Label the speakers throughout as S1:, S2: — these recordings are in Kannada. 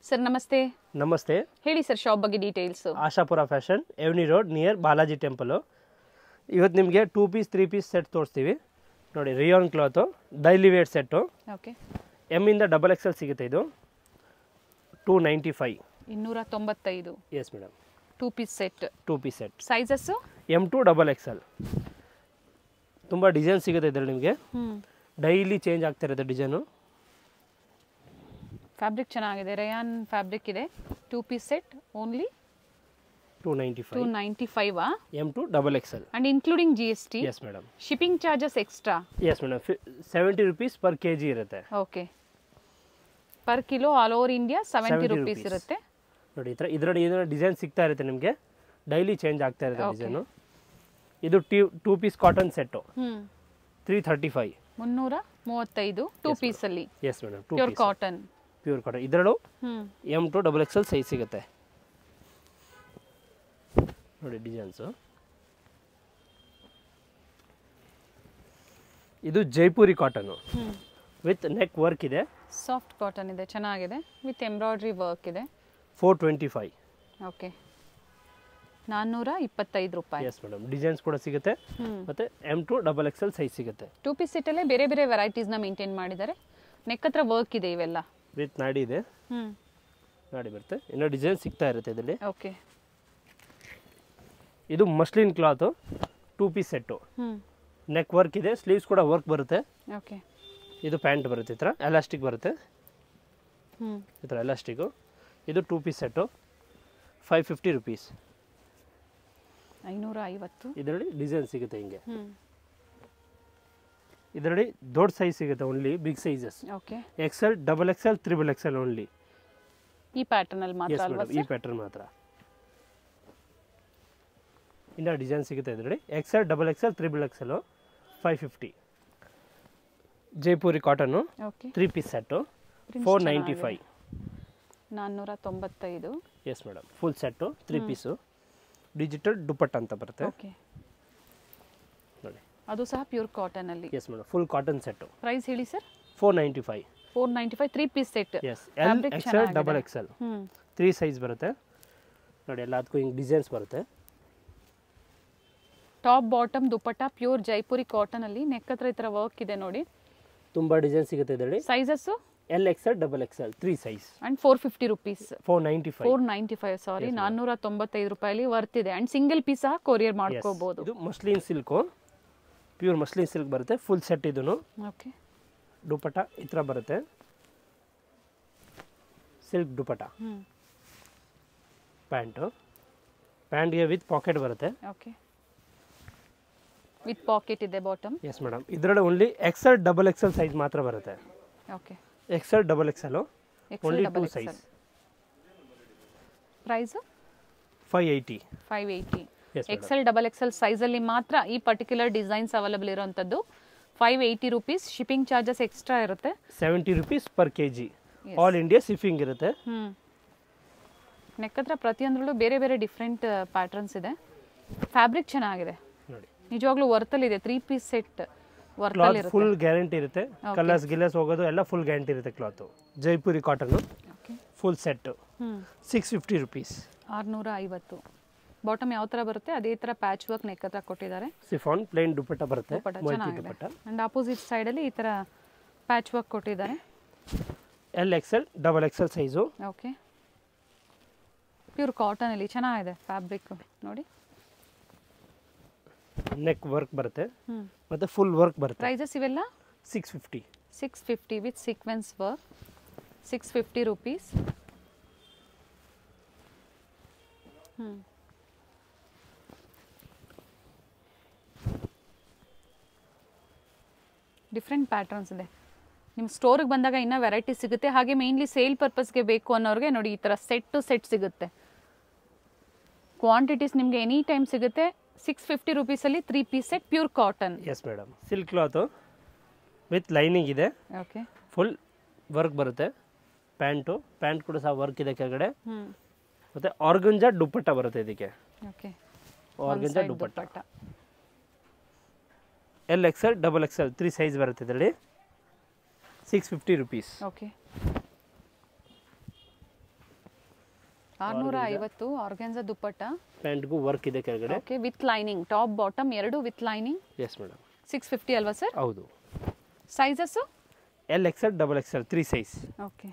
S1: ಸರ್ ನಮಸ್ತೆ
S2: ನಮಸ್ತೆ
S1: ಹೇಳಿ ಸರ್ ಶಾಪ್ ಬಗ್ಗೆ details
S2: Ashapura fashion avenue road near Balaji temple ಇವತ್ತು ನಿಮಗೆ two piece three piece set ತೋರಿಸ್ತೀವಿ ನೋಡಿ rayon cloth daily wear set
S1: okay
S2: ಎಮ್ಮಿಂದ ಡಬಲ್ ಎಕ್ಸೆಲ್ ಸಿಗುತ್ತೆ ಇದು ಟೂ ನೈಂಟಿ ಫೈವ್
S1: ಇನ್ನೂರ ತೊಂಬತ್ತೈದು
S2: yes madam
S1: two piece set
S2: two piece set
S1: sizes
S2: M to double XL ತುಂಬ ಡಿಸೈನ್ ಸಿಗುತ್ತೆ ಇದರಲ್ಲಿ ನಿಮಗೆ
S1: ಹ್ಞೂ
S2: ಡೈಲಿ ಚೇಂಜ್ ಆಗ್ತಾ ಇರುತ್ತೆ ಡಿಸೈನು
S1: ಫ್ಯಾಬ್ರಿಕ್ ಚೆನ್ನಾಗಿದೆ ರೇಯಾನ್ ಫ್ಯಾಬ್ರಿಕ್ ಇದೆ two piece set only
S2: two ninety
S1: two
S2: five
S1: ninety five
S2: M to double XL
S1: and including G S T
S2: yes madam
S1: shipping charges extra
S2: yes madam seventy rupees per K G ಇರುತ್ತೆ
S1: okay per kilo all over India seventy
S2: 70
S1: rupees
S2: rupees.
S1: ಇರುತ್ತೆ
S2: ನೋಡಿ ಈ ಥರ ಇದರಲ್ಲಿ ಏನೋ ಡಿಸೈನ್ ಸಿಗ್ತಾ ಇರುತ್ತೆ ನಿಮಗೆ ಡೈಲಿ ಚೇಂಜ್ ಆಗ್ತಾ ಇರುತ್ತೆ
S1: Okay.
S2: ಡಿಸೈನು ಇದು two two piece cotton set
S1: ಹ್ಞೂ
S2: ತ್ರೀ ಥರ್ಟಿ ಫೈವ್
S1: ಮುನ್ನೂರ ಮೂವತ್ತೈದು ಟೂ ಪೀಸಲ್ಲಿ
S2: yes madam two
S1: pure
S2: piece
S1: cotton
S2: pure cotton ಇದರಲ್ಲೂ
S1: ಹ್ಞೂ
S2: M to double XL size ಸಿಗುತ್ತೆ ನೋಡಿ ಡಿಸೈನ್ಸು ಇದು ಜೈಪುರಿ ಕಾಟನು
S1: ಹ್ಞೂ
S2: ವಿತ್ ನೆಕ್ ವರ್ಕ್ ಇದೆ
S1: ಸಾಫ್ಟ್ ಕಾಟನ್ ಇದೆ ಚೆನ್ನಾಗಿದೆ ವಿತ್ ಎಂಬ್ರಾಯ್ಡ್ರಿ ವರ್ಕ್ ಇದೆ
S2: ಫೋರ್ ಟ್ವೆಂಟಿ ಫೈವ್
S1: ಓಕೆ ನಾನ್ನೂರ ಇಪ್ಪತ್ತೈದು ರೂಪಾಯಿ
S2: ಎಸ್ ಮೇಡಮ್ ಡಿಸೈನ್ಸ್ ಕೂಡ ಸಿಗುತ್ತೆ
S1: ಹ್ಞೂ
S2: ಮತ್ತು M to double XL size ಸಿಗುತ್ತೆ
S1: ಟೂ ಪೀಸ್ ಸೆಟ್ಟಲ್ಲೇ ಬೇರೆ ಬೇರೆ ವೆರೈಟೀಸ್ನ ಮೇಂಟೈನ್ ಮಾಡಿದ್ದಾರೆ ನೆಕ್ ಹತ್ರ ವರ್ಕ್ ಇದೆ ಇವೆಲ್ಲ
S2: ವಿತ್ ನಾಡಿ ಇದೆ
S1: ಹ್ಞೂ
S2: ನಾಡಿ ಬರುತ್ತೆ ಇನ್ನೂ ಡಿಸೈನ್ ಸಿಗ್ತಾ ಇರುತ್ತೆ ಇದರಲ್ಲಿ
S1: ಓಕೆ
S2: ಇದು muslin cloth two piece set
S1: ಹ್ಞೂ
S2: ನೆಕ್ ವರ್ಕ್ ಇದೆ ಸ್ಲೀವ್ಸ್ ಕೂಡ ವರ್ಕ್ ಬರುತ್ತೆ
S1: ಓಕೆ
S2: ಇದು ಪ್ಯಾಂಟ್ ಬರುತ್ತೆ ಈ ಥರ ಎಲಾಸ್ಟಿಕ್ ಬರುತ್ತೆ
S1: ಹ್ಞೂ
S2: ಈ ಥರ ಎಲಾಸ್ಟಿಕ್ಕು ಇದು two piece set five fifty rupees
S1: ಐನೂರ ಐವತ್ತು
S2: ಇದರಲ್ಲಿ ಡಿಸೈನ್ ಸಿಗುತ್ತೆ ಹಿಂಗೆ
S1: ಹ್ಞೂ
S2: ಇದರಲ್ಲಿ ದೊಡ್ಡ ಸೈಜ್ ಸಿಗುತ್ತೆ only big sizes
S1: okay
S2: XL double XL triple XL only
S1: ಈ ಪ್ಯಾಟರ್ನಲ್ಲಿ ಮಾತ್ರ
S2: ಎಸ್
S1: ಅಲ್ವಾ
S2: ಮೇಡಮ್ ಈ
S1: ಸರ್
S2: ಪ್ಯಾಟರ್ನ್ ಮಾತ್ರ ಇನ್ನು ಡಿಸೈನ್ ಸಿಗುತ್ತೆ ಇದರಲ್ಲಿ XL double XL triple XL five fifty Jaipuri cotton
S1: okay
S2: three piece set
S1: Prints
S2: four ninety
S1: ಚೆನ್ನಾಗಿದೆ.
S2: ಫೈವ್
S1: ನಾನ್ನೂರ ತೊಂಬತ್ತೈದು
S2: yes madam full set three piece digital dupatta ಅಂತ ಬರುತ್ತೆ
S1: ಓಕೆ
S2: ನೋಡಿ
S1: ಅದು ಸಹ ಪ್ಯೂರ್ ಕಾಟನಲ್ಲಿ
S2: yes madam full cotton set
S1: price ಹೇಳಿ sir
S2: four ninety five
S1: four ninety five three piece set
S2: yes L
S1: Fabric
S2: XL
S1: ಚೆನ್ನಾಗಿದೆ.
S2: ಡಬಲ್ ಎಕ್ಸೆಲ್
S1: ಹ್ಞೂ
S2: ತ್ರೀ ಸೈಜ್ ಬರುತ್ತೆ ನೋಡಿ ಎಲ್ಲದಕ್ಕೂ ಹಿಂಗೆ ಡಿಸೈನ್ಸ್ ಬರುತ್ತೆ
S1: top bottom dupatta pure Jaipuri ಕಾಟನಲ್ಲಿ ನೆಕ್ ಹತ್ರ ಈ ಥರ ವರ್ಕ್ ಇದೆ ನೋಡಿ
S2: ತುಂಬ ಡಿಸೈನ್ ಸಿಗುತ್ತೆ ಇದರಲ್ಲಿ
S1: sizes
S2: L XL double XL three size
S1: and four fifty rupees
S2: four ninety five
S1: four ninety five sorry ನಾನ್ನೂರ ತೊಂಬತ್ತೈದು ರೂಪಾಯಲ್ಲಿ ವರ್ತ್ ಇದೆ ಆ್ಯಂಡ್ ಸಿಂಗಲ್ ಪೀಸ್ ಸಹ ಕೊರಿಯರ್ ಮಾಡ್ಕೋಬಹುದು
S2: ಇದು muslin silk pure muslin silk ಬರುತ್ತೆ ಫುಲ್ ಸೆಟ್ ಇದನ್ನು
S1: ಓಕೆ
S2: ದುಪಟ ಈ ಥರ ಬರುತ್ತೆ ಸಿಲ್ಕ್ ದುಪಟ
S1: ಹ್ಞೂ
S2: ಪ್ಯಾಂಟು ಪ್ಯಾಂಟ್ಗೆ ವಿತ್ ಪಾಕೆಟ್ ಬರುತ್ತೆ
S1: ಓಕೆ ವಿತ್ ಪಾಕೆಟ್ ಇದೆ ಬಾಟಮ್
S2: ಎಸ್ ಮೇಡಮ್ ಇದರಲ್ಲಿ only XL double XL size ಮಾತ್ರ ಬರುತ್ತೆ
S1: okay
S2: XL double XL
S1: XL
S2: only two
S1: double
S2: size
S1: XL price
S2: five eighty
S1: five eighty
S2: yes
S1: XL double XL ಸೈಜಲ್ಲಿ ಮಾತ್ರ ಈ ಪರ್ಟಿಕ್ಯುಲರ್ ಡಿಸೈನ್ಸ್ ಅವೈಲಬಲ್ ಇರುವಂಥದ್ದು five eighty rupees shipping charges extra ಇರುತ್ತೆ
S2: seventy rupees per K G
S1: Yes.
S2: All India shipping ಇರುತ್ತೆ
S1: ಹ್ಞೂ ನೆಕ್ ಹತ್ರ ಪ್ರತಿಯೊಂದರಲ್ಲೂ ಬೇರೆ ಬೇರೆ ಡಿಫ್ರೆಂಟ್ ಪ್ಯಾಟರ್ನ್ಸ್ ಇದೆ ಫ್ಯಾಬ್ರಿಕ್ ಚೆನ್ನಾಗಿದೆ
S2: ನೋಡಿ
S1: ನಿಜವಾಗ್ಲೂ ವರ್ತಲ್ಲಿದೆ ತ್ರೀ ಪೀಸ್ ಸೆಟ್
S2: ಕ್ಲಾತ್
S1: ವರ್ತಲ್ಲಿ ಇರುತ್ತೆ
S2: ಫುಲ್ ಗ್ಯಾರಂಟಿ ಇರುತ್ತೆ ಕಲರ್ಸ್ ಗಿಲರ್ಸ್ ಹೋಗೋದು ಎಲ್ಲ ಫುಲ್ ಗ್ಯಾರಂಟಿ ಇರುತ್ತೆ cloth Jaipuri cotton
S1: okay
S2: full set
S1: ಹ್ಞೂ
S2: ಸಿಕ್ಸ್ ಫಿಫ್ಟಿ ರುಪೀಸ್
S1: ಆರುನೂರ ಐವತ್ತು ಬಾಟಮ್ ಯಾವ ಥರ ಬರುತ್ತೆ ಅದೇ ಥರ ಪ್ಯಾಚ್ ವರ್ಕ್ ನೆಕ್ ಹತ್ರ ಕೊಟ್ಟಿದ್ದಾರೆ
S2: ಸಿಫಾನ್ ಪ್ಲೇನ್ ದುಪಟ್ಟ ಬರುತ್ತೆ
S1: ದುಪ್ಪಟ್ಟ
S2: ಮಲ್ಟಿ
S1: ಚೆನ್ನಾಗಿದೆ
S2: ದುಪಟ್ಟ
S1: ಆ್ಯಂಡ್ ಆಪೋಸಿಟ್ ಸೈಡಲ್ಲಿ ಈ ಥರ ಪ್ಯಾಚ್ ವರ್ಕ್ ಕೊಟ್ಟಿದ್ದಾರೆ
S2: L XL double XL size
S1: okay pure ಕಾಟನಲ್ಲಿ ಚೆನ್ನಾಗಿದೆ ಫ್ಯಾಬ್ರಿಕ್ ನೋಡಿ
S2: ನೆಕ್ ವರ್ಕ್ ಬರುತ್ತೆ
S1: ಹ್ಞೂ
S2: ಮತ್ತು ಫುಲ್ ವರ್ಕ್ ಬರುತ್ತೆ
S1: ಪ್ರೈಸಸ್ ಇವೆಲ್ಲ
S2: six fifty
S1: six fifty with sequence work six fifty rupees ಹ್ಞೂ ಡಿಫ್ರೆಂಟ್ ಪ್ಯಾಟರ್ನ್ಸ್ ಇದೆ ನಿಮ್ಮ ಸ್ಟೋರಿಗೆ ಬಂದಾಗ ಇನ್ನೂ ವೆರೈಟಿ ಸಿಗುತ್ತೆ ಹಾಗೆ ಮೇಯ್ನ್ಲಿ ಸೇಲ್ ಪರ್ಪಸ್ಗೆ ಬೇಕು ಅನ್ನೋರಿಗೆ ನೋಡಿ ಈ ಥರ ಸೆಟ್ ಟು ಸೆಟ್ ಸಿಗುತ್ತೆ ಕ್ವಾಂಟಿಟೀಸ್ ನಿಮಗೆ ಎನಿ ಟೈಮ್ ಸಿಗುತ್ತೆ ಸಿಕ್ಸ್ ಫಿಫ್ಟಿ ರುಪೀಸಲ್ಲಿ three piece set pure cotton
S2: yes madam silk cloth with lining ಇದೆ
S1: ಓಕೆ
S2: ಫುಲ್ ವರ್ಕ್ ಬರುತ್ತೆ ಪ್ಯಾಂಟು ಪ್ಯಾಂಟ್ ಕೂಡ ಸಹ ವರ್ಕ್ ಇದೆ ಕೆಳಗಡೆ
S1: ಹ್ಞೂ
S2: ಮತ್ತು ಆರ್ಗಂಜಾ ದುಪ್ಪಟ್ಟ ಬರುತ್ತೆ ಇದಕ್ಕೆ
S1: okay
S2: organza dupatta L XL double XL three size ಬರುತ್ತೆ ಇದರಲ್ಲಿ ಸಿಕ್ಸ್ ಫಿಫ್ಟಿ ರುಪೀಸ್
S1: ಓಕೆ ಆರ್ನೂರ ಐವತ್ತು ಆರ್ಗ್ಯಾನ್ಸಾ ದುಪ್ಪಟ್ಟ
S2: ಪ್ಯಾಂಟ್ಗೂ ವರ್ಕ್ ಇದೆ ಕೆಳಗಡೆ
S1: okay with lining top bottom ಎರಡು with lining
S2: yes madam
S1: six fifty ಅಲ್ವಾ ಸರ್
S2: ಹೌದು
S1: sizes
S2: L XL double XL three size
S1: okay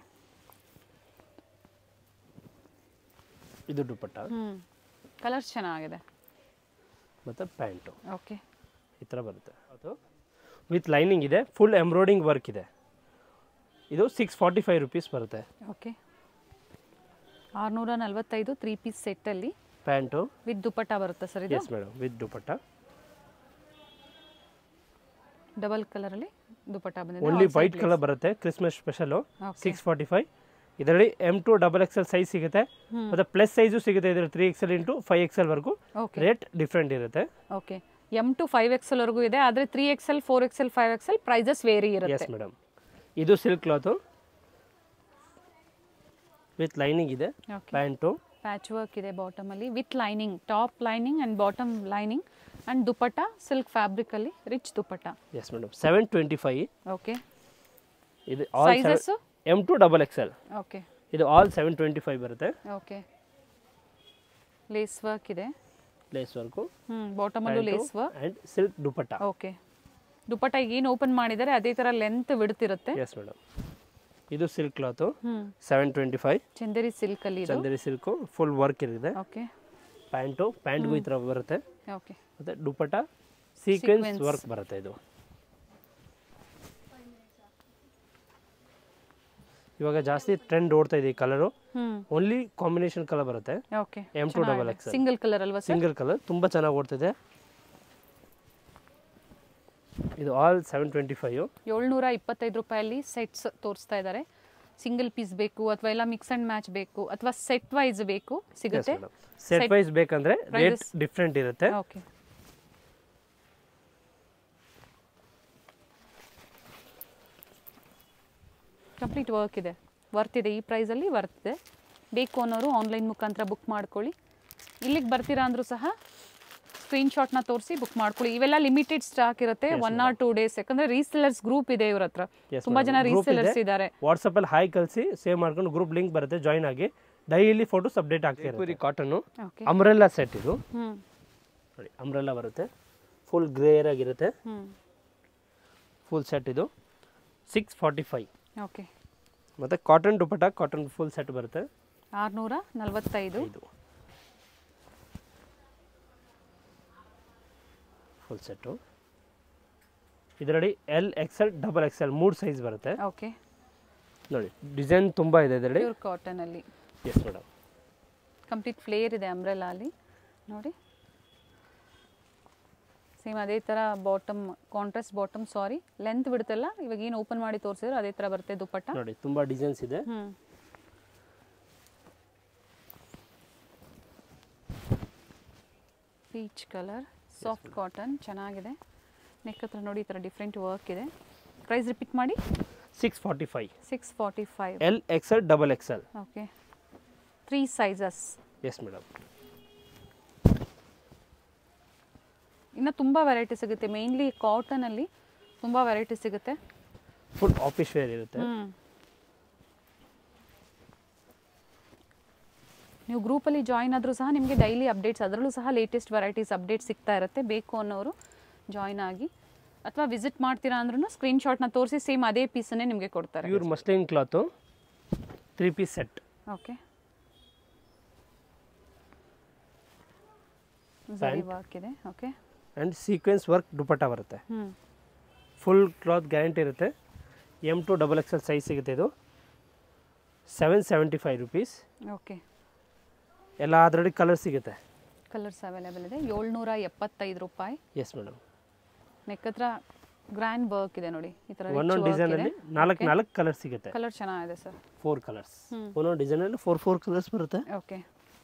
S2: ಇದು ದುಪ್ಪಟ್ಟ
S1: ಹ್ಞೂ ಕಲರ್ಸ್ ಚೆನ್ನಾಗಿದೆ
S2: ಮತ್ತು ಪ್ಯಾಂಟು
S1: ಓಕೆ
S2: ಈ ಥರ ಬರುತ್ತೆ ಅದು ವಿತ್ ಲೈನಿಂಗ್ ಇದೆ ಫುಲ್ ಎಂಬ್ರಾಯ್ಡಿಂಗ್ ವರ್ಕ್ ಇದೆ ಇದು ಸಿಕ್ಸ್ ಫಾರ್ಟಿ ಫೈವ್ ರುಪೀಸ್ ಬರುತ್ತೆ
S1: ಓಕೆ ಆರುನೂರ ನಲ್ವತ್ತೈದು ತ್ರೀ ಪೀಸ್ ಸೆಟ್ಟಲ್ಲಿ
S2: ಪ್ಯಾಂಟು
S1: ವಿತ್ ದುಪ್ಪಟ್ಟ ಬರುತ್ತೆ ಸರ್ ಇದು
S2: yes madam with dupatta
S1: double ಕಲರಲ್ಲಿ ದುಪ್ಪಟ್ಟ ಬಂದಿದೆ
S2: only
S1: all side
S2: white
S1: lace.
S2: Colour ಬರುತ್ತೆ Christmas special
S1: Okay.
S2: Six forty five ಇದರಲ್ಲಿ M to double XL size ಸಿಗುತ್ತೆ ಮತ್ತು ಪ್ಲಸ್ ಸೈಜು ಸಿಗುತ್ತೆ ಇದರಲ್ಲಿ ತ್ರೀ ಎಕ್ಸೆಲ್ ಇಂಟು ಫೈವ್ ಎಕ್ಸೆಲ್ವರೆಗೂ
S1: ಓಕೆ
S2: ರೇಟ್ ಡಿಫ್ರೆಂಟ್ ಇರುತ್ತೆ
S1: okay M to five XL ವರೆಗೂ ಇದೆ ಆದರೆ three XL four XL five XL prices vary
S2: yes
S1: ಇರುತ್ತೆ
S2: ಮೇಡಮ್ ಇದು ಸಿಲ್ಕ್ ಕ್ಲಾತು ವಿತ್ ಲೈನಿಂಗ್ ಇದೆ
S1: ಓಕೆ
S2: ಪ್ಯಾಂಟು
S1: ಪ್ಯಾಚ್ ವರ್ಕ್ ಇದೆ ಬಾಟಮಲ್ಲಿ with lining top lining and bottom lining and dupatta silk ಫ್ಯಾಬ್ರಿಕಲ್ಲಿ rich dupatta
S2: yes madam seven twenty five
S1: okay
S2: ಇದು all
S1: sizes
S2: M to double XL
S1: okay
S2: ಇದು ಆಲ್ ಸೆವೆನ್ ಟ್ವೆಂಟಿ ಫೈವ್ ಬರುತ್ತೆ
S1: ಓಕೆ ಲೇಸ್ ವರ್ಕ್ ಇದೆ
S2: ಲೇಸ್ ವರ್ಕು
S1: ಹ್ಞೂ ಬಾಟಮಲ್ಲೂ lace work
S2: and silk dupatta
S1: okay dupatta ಏನು ಓಪನ್ ಮಾಡಿದ್ದಾರೆ ಅದೇ ಥರ ಲೆಂತ್ ಬಿಡ್ತಿರುತ್ತೆ
S2: ಎಸ್ ಮೇಡಮ್ ಇದು ಸಿಲ್ಕ್ ಕ್ಲಾತು
S1: ಹ್ಞೂ
S2: ಸೆವೆನ್ ಟ್ವೆಂಟಿ ಫೈವ್
S1: ಚಂದೇರಿ ಸಿಲ್ಕಲ್ಲಿ ಇದು
S2: ಚಂದೇರಿ ಸಿಲ್ಕು ಫುಲ್ ವರ್ಕ್ ಇರುತ್ತೆ
S1: ಓಕೆ
S2: ಪ್ಯಾಂಟು ಪ್ಯಾಂಟ್ಗೂ ಈ ಥರ ಬರುತ್ತೆ
S1: ಓಕೆ
S2: ಮತ್ತು ದುಪ್ಪಟ್ಟ ಸೀಕ್ವೆನ್ಸ್
S1: Sequence.
S2: ವರ್ಕ್ ಬರುತ್ತೆ ಇದು ಇವಾಗ ಜಾಸ್ತಿ ಟ್ರೆಂಡ್ ಓಡ್ತಾ ಇದೆ ಈ ಕಲರು
S1: ಹ್ಞೂ
S2: ಓನ್ಲಿ ಕಾಂಬಿನೇಷನ್ ಕಲರ್ ಬರುತ್ತೆ
S1: okay
S2: M to double X
S1: single colour ಅಲ್ವಾ ಸರ್
S2: ಸಿಂಗಲ್ ಕಲರ್ ತುಂಬ ಚೆನ್ನಾಗಿ ಓಡ್ತಿದೆ ಇದು ಆಲ್ ಸೆವೆನ್ ಟ್ವೆಂಟಿ ಫೈವ್
S1: ಏಳ್ನೂರ ಇಪ್ಪತ್ತೈದು ರೂಪಾಯಲ್ಲಿ ಸೆಟ್ಸ್ ತೋರಿಸ್ತಾ ಇದ್ದಾರೆ ಸಿಂಗಲ್ ಪೀಸ್ ಬೇಕು ಅಥವಾ ಎಲ್ಲ ಮಿಕ್ಸ್ ಅಂಡ್ ಮ್ಯಾಚ್ ಬೇಕು ಅಥವಾ ಸೆಟ್ ವೈಸ್ ಬೇಕು ಸಿಗುತ್ತೆ
S2: ಸೆಟ್ ವೈಸ್ ಬೇಕಂದ್ರೆ ರೇಟ್
S1: Prices.
S2: ಡಿಫ್ರೆಂಟ್ ಇರುತ್ತೆ
S1: ಓಕೆ ಕಂಪ್ಲೀಟ್ ವರ್ಕ್ ಇದೆ ವರ್ತ್ ಇದೆ ಈ ಪ್ರೈಸಲ್ಲಿ ವರ್ತ್ ಇದೆ ಬೇಕು ಅನ್ನೋರು ಆನ್ಲೈನ್ ಮುಖಾಂತರ ಬುಕ್ ಮಾಡ್ಕೊಳ್ಳಿ ಇಲ್ಲಿಗೆ ಬರ್ತೀರಾ ಅಂದರೂ ಸಹ ಸ್ಕ್ರೀನ್ಶಾಟ್ನ ತೋರಿಸಿ ಬುಕ್ ಮಾಡ್ಕೊಳ್ಳಿ ಇವೆಲ್ಲ ಲಿಮಿಟೆಡ್ ಸ್ಟಾಕ್ ಇರುತ್ತೆ ಒನ್ ಆರ್ ಟೂ ಡೇಸ್ ಯಾಕಂದ್ರೆ ರೀಸೆಲರ್ಸ್ ಗ್ರೂಪ್ ಇದೆ ಇವ್ರ ಹತ್ರ
S2: Yes,
S1: ತುಂಬಾ ಜನ
S2: madam. Group
S1: ರೀಸೆಲರ್ಸ್
S2: ಇದೆ.
S1: ಇದ್ದಾರೆ
S2: ವಾಟ್ಸಪ್ಪಲ್ಲಿ ಹಾಯ್ ಕಳಿಸಿ ಸೇವ್ ಮಾಡ್ಕೊಂಡು ಗ್ರೂಪ್ ಲಿಂಕ್ ಬರುತ್ತೆ ಜಾಯ್ನ್ ಆಗಿ ಡೈಲಿ ಫೋಟೋಸ್ ಅಪ್ಡೇಟ್ ಆಗ್ತಾ ಇರುತ್ತೆ ಕಾಟನು
S1: ಓಕೆ
S2: ಅಂಬ್ರೆಲ್ಲಾ ಸೆಟ್ ಇದು
S1: ಹ್ಞೂ
S2: ನೋಡಿ ಅಂಬ್ರೆಲ್ಲಾ ಬರುತ್ತೆ ಫುಲ್ ಗ್ರೇಯರ್ ಆಗಿರುತ್ತೆ
S1: ಹ್ಞೂ
S2: ಫುಲ್ ಸೆಟ್ ಇದು ಸಿಕ್ಸ್ ಫಾರ್ಟಿ ಫೈವ್
S1: ಓಕೆ
S2: ಮತ್ತು cotton dupatta cotton full set ಬರುತ್ತೆ
S1: ಆರುನೂರ ನಲವತ್ತೈದು
S2: ಇದು ಫುಲ್ ಸೆಟ್ಟು ಇದರಲ್ಲಿ ಎಲ್ ಎಕ್ಸೆಲ್ ಡಬಲ್ ಎಕ್ಸೆಲ್ ಮೂರು ಸೈಜ್ ಬರುತ್ತೆ
S1: ಓಕೆ
S2: ನೋಡಿ ಡಿಸೈನ್ ತುಂಬ ಇದೆ ಇದರಲ್ಲಿ
S1: ಪ್ಯೂರ್ ಕಾಟನಲ್ಲಿ
S2: ಎಸ್ ಮೇಡಮ್
S1: ಕಂಪ್ಲೀಟ್ ಫ್ಲೇರ್ ಇದೆ ಅಂಬ್ರೆಲಾ ಅಲ್ಲಿ ನೋಡಿ ಸೇಮ್ ಅದೇ ಥರ bottom contrast bottom sorry length ಬಿಡುತ್ತಲ್ಲ ಇವಾಗ ಏನು ಓಪನ್ ಮಾಡಿ ತೋರಿಸಿದ್ರು ಅದೇ ಥರ ಬರುತ್ತೆ ದುಪ್ಪಟ್ಟ
S2: ನೋಡಿ ತುಂಬ ಡಿಸೈನ್ಸ್ ಇದೆ
S1: ಹ್ಞೂ ಪೀಚ್ ಕಲರ್ ಸಾಫ್ಟ್ ಕಾಟನ್ ಚೆನ್ನಾಗಿದೆ ನೆಕ್ ಹತ್ರ ನೋಡಿ ಈ ಥರ ಡಿಫ್ರೆಂಟ್ ವರ್ಕ್ ಇದೆ ಪ್ರೈಸ್ ರಿಪೀಟ್ ಮಾಡಿ
S2: six forty five
S1: six forty five
S2: L XL double XL
S1: okay three sizes
S2: yes madam
S1: ಇನ್ನು ತುಂಬ ವೆರೈಟಿ ಸಿಗುತ್ತೆ ಮೇನ್ಲಿ ಕಾಟನಲ್ಲಿ ತುಂಬ ವೆರೈಟಿ ಸಿಗುತ್ತೆ
S2: ಫುಲ್ ಆಫೀಸ್ ವೇರ್ ಇರುತ್ತೆ
S1: ಹ್ಮ್. ನೀವು ಗ್ರೂಪಲ್ಲಿ ಜಾಯಿನ್ ಆದರೂ ಸಹ ನಿಮಗೆ ಡೈಲಿ ಅಪ್ಡೇಟ್ಸ್ ಅದರಲ್ಲೂ ಸಹ ಲೇಟೆಸ್ಟ್ ವೆರೈಟೀಸ್ ಅಪ್ಡೇಟ್ ಸಿಗ್ತಾ ಇರುತ್ತೆ ಬೇಕು ಅನ್ನೋರು ಜಾಯಿನ್ ಆಗಿ ಅಥವಾ ವಿಸಿಟ್ ಮಾಡ್ತೀರಾ ಅಂದ್ರೂ ಸ್ಕ್ರೀನ್ಶಾಟ್ನ ತೋರಿಸಿ ಸೇಮ್ ಅದೇ ಪೀಸನ್ನೇ ನಿಮಗೆ ಕೊಡ್ತಾರೆ
S2: pure muslin cloth three piece set
S1: okay
S2: Pant.
S1: Work ಇದೆ okay
S2: and sequence work dupatta ಬರುತ್ತೆ
S1: ಹ್ಞೂ
S2: ಫುಲ್ ಕ್ಲಾತ್ ಗ್ಯಾರಂಟಿ ಇರುತ್ತೆ M to double XL size ಸಿಗುತ್ತೆ ಇದು seven seventy five rupees
S1: okay
S2: ಎಲ್ಲ ಅದರಲ್ಲಿ ಕಲರ್ ಸಿಗುತ್ತೆ
S1: ಕಲರ್ಸ್ ಅವೈಲೇಬಲ್ ಇದೆ ಏಳ್ನೂರ ಎಪ್ಪತ್ತೈದು ರೂಪಾಯಿ
S2: ಎಸ್ ಮೇಡಮ್
S1: ನೆಕ್ ಹತ್ರ ಗ್ರ್ಯಾಂಡ್ ವರ್ಕ್ ಇದೆ ನೋಡಿ ಈ ಥರ
S2: ಒಂದೊಂದು ಡಿಸೈನಲ್ಲಿ ನಾಲ್ಕು ನಾಲ್ಕು ಕಲರ್ ಸಿಗುತ್ತೆ
S1: ಕಲರ್ ಚೆನ್ನಾಗಿದೆ ಸರ್
S2: ಫೋರ್ ಕಲರ್ಸ್
S1: ಹ್ಮ್.
S2: ಒಂದೊಂದು ಡಿಸೈನಲ್ಲಿ ಫೋರ್ ಫೋರ್ ಕಲರ್ಸ್ ಬರುತ್ತೆ
S1: ಓಕೆ